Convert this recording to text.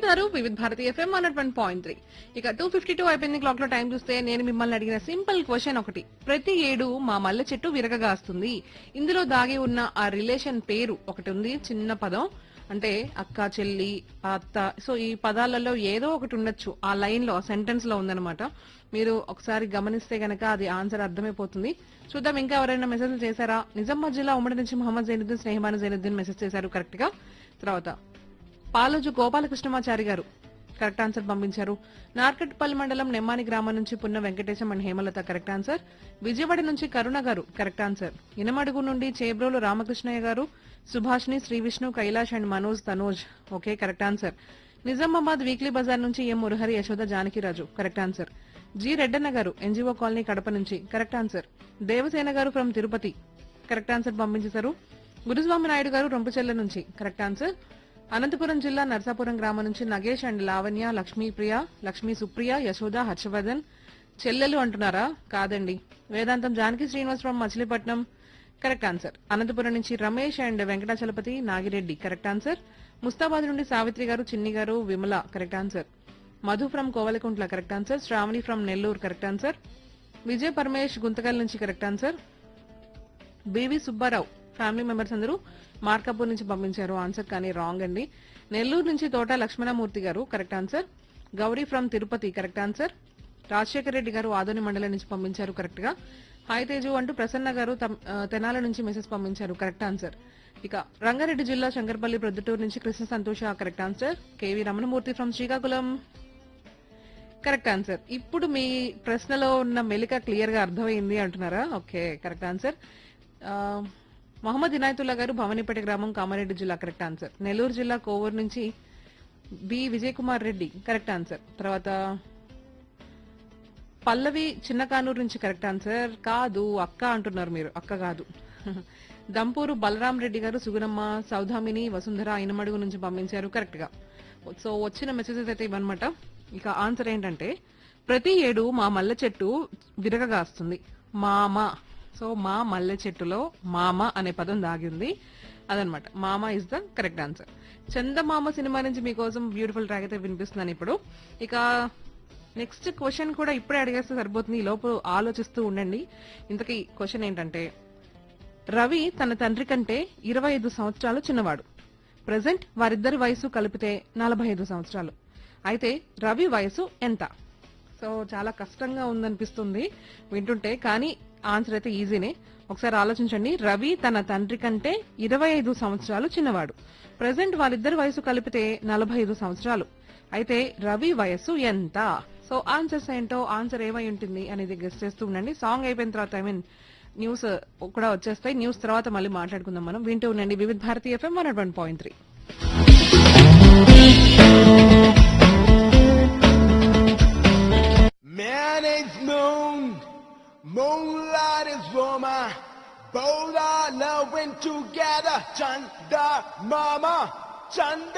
వింటున్నారు Vividh Bharati FM one one point three ఇక two fifty two అయిపోయింది క్లాక్ లో టైం చూస్తే నేను మిమ్మల్ని అడిగిన సింపుల్ క్వశ్చన్ ఒకటి ప్రతి ఏడు మా మల్లె చెట్టు విరగగాస్తుంది ఇందులో దాగి ఉన్న ఆ రిలేషన్ పేరు ఒకటి ఉంది చిన్న పదం అంటే అక్క చెల్లి అత్త సో ఈ పదాలలో ఏదో ఒకటి ఉండొచ్చు ఆ లైన్ లో సెంటెన్స్ లో ఉందన్నమాట మీరు ఒకసారి గమనిస్తే గనక అది ఆన్సర్ అర్థమైపోతుంది చూద్దాం ఇంకా ఎవరైనా మెసేజ్ చేశారా నిజామాబాద్ జిల్లా ఉమ్మడి నుంచి మహమ్మద్ జైనుద్దీన్ స్నేహమాన జైనుద్దీన్ మెసేజ్ చేశారు కరెక్ట్ గా తర్వాత పాలోజు గోపాలకృష్ణమాచారి గారు కరెక్ట్ ఆన్సర్ పంపించారు నార్కట్పల్లి మండలం నెమ్మాని గ్రామం నుంచి Punna Venkatesham and Hemalatha correct answer Vijayawada నుంచి కరుణ గారు కరెక్ట్ ఆన్సర్ ఇనమడుగు నుండి Chebrolu Ramakrishnaiah garu Subhashini Shri Vishnu Kailash and Manoj Tanoj okay correct answer Nizamabad weekly Bazar నుంచి M Murahari Yashoda Janakiraju correct answer G Reddanna garu NGO colony Kadapa నుంచి కరెక్ట్ ఆన్సర్ దేవసేన గారు ఫ్రమ్ తిరుపతి కరెక్ట్ ఆన్సర్ పంపించేశారు గురుస్వామి నాయుడు గారు రొంపుచెల్ల నుంచి కరెక్ట్ ఆన్సర్ అనంతపురం జిల్లా నర్సాపురం గ్రామం నుంచి నగేష్ అండ్ లావణ్య లక్ష్మీప్రియ లక్ష్మీ సుప్రియ యశోద హర్షవర్ధన్ చెల్లెలు అంటున్నారా కాదండి వేదాంతం జానకి శ్రీనివాసరావు మచిలీపట్నం కరెక్ట్ ఆన్సర్ అనంతపురం నుంచి Ramesh and Venkatachalapathi Nagireddy correct answer Mustabad నుండి సావిత్రి గారు చిన్ని గారు Vimala correct answer Madhu from Kovelakuntla correct answer Sravani from Nellore correct answer Vijay Paramesh Guntakal నుంచి correct answer B V Subbarao family members అందరూ మార్కాపూర్ నుంచి పంపించారు ఆన్సర్ కానీ రాంగ్ అండి నెల్లూరు నుంచి Thota Lakshmanamurthy garu correct answer Gowri from Tirupati correct answer Rajasekhar Reddy garu Adoni మండలం నుంచి పంపించారు కరెక్ట్ గా హాయ్ తేజు అంటూ ప్రసన్న గారు తమ్- ఆ, తెనాల నుంచి మెసేజ్ పంపించారు కరెక్ట్ ఆన్సర్ ఇక రంగారెడ్డి జిల్లా శంకర్పల్లి ప్రొద్దుటూరు నుంచి Krishna Santosha correct answer K V Ramanamurthy from Srikakulam correct answer ఇప్పుడు మీ ప్రశ్నలో ఉన్న మెలిక క్లియర్ గా అర్థమైంది అంటున్నారా ఓకే కరెక్ట్ ఆన్సర్ ఆ, మొహమ్మద్ ఇనాయతుల్లా గారు భవానీపేట గ్రామం కామారెడ్డి జిల్లా కరెక్ట్ ఆన్సర్ నెల్లూరు జిల్లా కోవూరు నుంచి B Vijay Kumar Reddy correct answer తర్వాత పల్లవి చిన్న కానూరు నుంచి కరెక్ట్ ఆన్సర్ కాదు అక్క అంటున్నారు మీరు అక్క కాదు దంపూరు బలరాం రెడ్డి గారు సుగుణమ్మ సౌధామిని వసుంధర ఇనమడుగు నుంచి పంపించారు కరెక్ట్ గా సో వచ్చిన మెసేజెస్ అయితే ఇవన్నమాట ఇక ఆన్సర్ ఏంటంటే ప్రతి ఏడు మా మల్లె చెట్టు విరగగాస్తుంది మామ సో మా మల్లె చెట్టులో మామ అనే పదం దాగి ఉంది అదనమాట mama is the correct answer Chandamama cinema నుంచి మీకోసం బ్యూటిఫుల్ ట్రాక్ అయితే వినిపిస్తున్నాను ఇప్పుడు ఇక నెక్స్ట్ క్వశ్చన్ కూడా ఇప్పుడే అడిగేస్తే సరిపోతుంది ఈ లోపు ఆలోచిస్తూ ఉండండి ఇంతకీ క్వశ్చన్ ఏంటంటే రవి తన తండ్రి కంటే ఇరవై ఐదు సంవత్సరాలు చిన్నవాడు ప్రజెంట్ వారిద్దరి వయసు కలిపితే నలభై ఐదు సంవత్సరాలు అయితే రవి వయసు ఎంత సో చాలా కష్టంగా ఉందనిపిస్తుంది వింటుంటే కానీ ఆన్సర్ అయితే ఈజీనే ఒకసారి ఆలోచించండి రవి తన తండ్రి కంటే ఇరవై ఐదు సంవత్సరాలు చిన్నవాడు ప్రజెంట్ వాళ్ళిద్దరి వయసు కలిపితే నలభై ఐదు సంవత్సరాలు అయితే రవి వయస్సు ఎంత సో ఆన్సర్స్ ఏంటో ఆన్సర్ ఏమై ఉంటుంది అనేది గెస్ట్ చేస్తూ ఉండండి సాంగ్ అయిపోయిన తర్వాత ఐ మీన్ న్యూస్ కూడా వచ్చేస్తాయి న్యూస్ తర్వాత మళ్ళీ మాట్లాడుకుందాం మనం వింటూ ఉండండి వివిధ భారతీయ FM one one point three Man is moon, moonlight is woman. Both are loving together. Chanda mama, Chanda